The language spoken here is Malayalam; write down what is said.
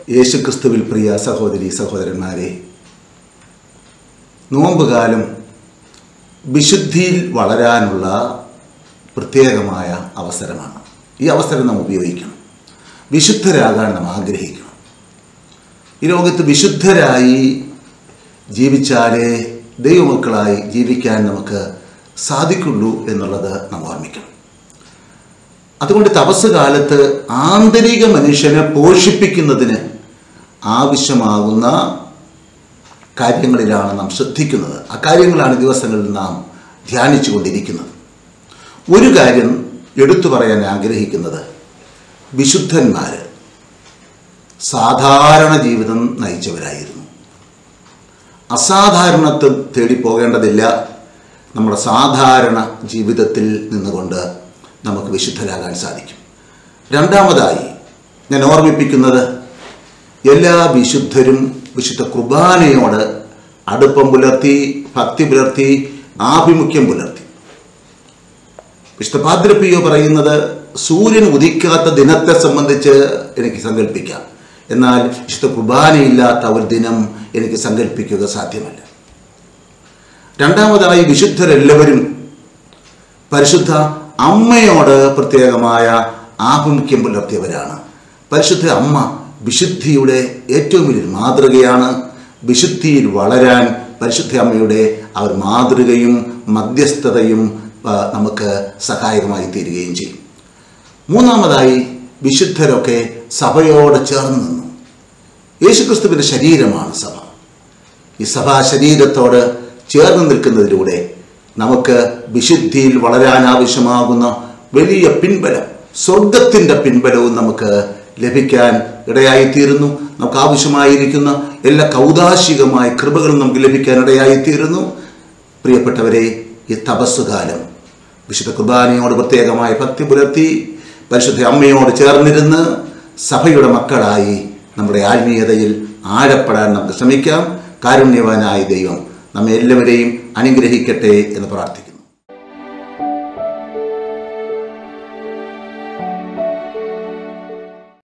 യേശുക്രിസ്തുവിൽ പ്രിയ സഹോദരി സഹോദരന്മാരെ നോമ്പുകാലം വിശുദ്ധിയിൽ വളരാനുള്ള പ്രത്യേകമായ അവസരമാണ് ഈ അവസരം നാം ഉപയോഗിക്കണം വിശുദ്ധരാകാൻ നാം ആഗ്രഹിക്കണം ഈ ലോകത്ത് വിശുദ്ധരായി ജീവിച്ചാലേ ദൈവമക്കളായി ജീവിക്കാൻ നമുക്ക് സാധിക്കുള്ളൂ എന്നുള്ളത് നാം ഓർമ്മിക്കണം അതുകൊണ്ട് തപസ് കാലത്ത് ആന്തരിക മനുഷ്യനെ പോഷിപ്പിക്കുന്നതിന് ആവശ്യമാകുന്ന കാര്യങ്ങളിലാണ് നാം ശ്രദ്ധിക്കുന്നത് ആ കാര്യങ്ങളാണ് ഈ ദിവസങ്ങളിൽ നാം ധ്യാനിച്ചു കൊണ്ടിരിക്കുന്നത് ഒരു കാര്യം എടുത്തു പറയാൻ ആഗ്രഹിക്കുന്നത് വിശുദ്ധന്മാർ സാധാരണ ജീവിതം നയിച്ചവരായിരുന്നു അസാധാരണത്വം തേടി പോകേണ്ടതില്ല നമ്മുടെ സാധാരണ ജീവിതത്തിൽ നിന്നുകൊണ്ട് നമുക്ക് വിശുദ്ധരാകാൻ സാധിക്കും രണ്ടാമതായി ഞാൻ ഓർമ്മിപ്പിക്കുന്നത് എല്ലാ വിശുദ്ധരും വിശുദ്ധ കുർബാനയോട് അടുപ്പം പുലർത്തി ഭക്തി പുലർത്തി ആഭിമുഖ്യം പുലർത്തി വിശുദ്ധ പാദ്രപ്പിയോ പറയുന്നത് സൂര്യൻ ഉദിക്കാത്ത ദിനത്തെ സംബന്ധിച്ച് എനിക്ക് സങ്കല്പിക്കാം എന്നാൽ വിശുദ്ധ കുർബാനയില്ലാത്ത ഒരു ദിനം എനിക്ക് സങ്കല്പിക്കുക സാധ്യമല്ല രണ്ടാമതായി വിശുദ്ധരെല്ലാവരും പരിശുദ്ധ അമ്മയോട് പ്രത്യേകമായ ആഭിമുഖ്യം പുലർത്തിയവരാണ് പരിശുദ്ധ അമ്മ വിശുദ്ധിയുടെ ഏറ്റവും വലിയ മാതൃകയാണ് വിശുദ്ധിയിൽ വളരാൻ പരിശുദ്ധ അമ്മയുടെ അവർ മാതൃകയും മധ്യസ്ഥതയും ആ, നമുക്ക് സഹായകമായി തീരുകയും ചെയ്യും മൂന്നാമതായി വിശുദ്ധരൊക്കെ സഭയോട് ചേർന്ന് നിന്നു യേശുക്രിസ്തുവിൻ്റെ ശരീരമാണ് സഭ ഈ സഭാ ശരീരത്തോട് ചേർന്ന് നിൽക്കുന്നതിലൂടെ നമുക്ക് വിശുദ്ധിയിൽ വളരാൻ ആവശ്യമാകുന്ന വലിയ പിൻബലം സ്വർഗത്തിൻ്റെ പിൻബലവും നമുക്ക് ലഭിക്കാൻ ഇടയായിത്തീരുന്നു നമുക്ക് ആവശ്യമായിരിക്കുന്ന എല്ലാ കൗതാശികമായ കൃപകളും നമുക്ക് ലഭിക്കാൻ ഇടയായിത്തീരുന്നു പ്രിയപ്പെട്ടവരെ ഈ തപസ്സുകാലം വിശുദ്ധ കുർബാനയോട് പ്രത്യേകമായ ഭക്തി പുലർത്തി പരിശുദ്ധ അമ്മയോട് ചേർന്നിരുന്ന് സഭയുടെ മക്കളായി നമ്മുടെ ആത്മീയതയിൽ ആഴപ്പെടാൻ നമുക്ക് ശ്രമിക്കാം കാരുണ്യവാനായ ദൈവം നമ്മെ എല്ലാവരെയും അനുഗ്രഹിക്കട്ടെ എന്ന് പ്രാർത്ഥിക്കാം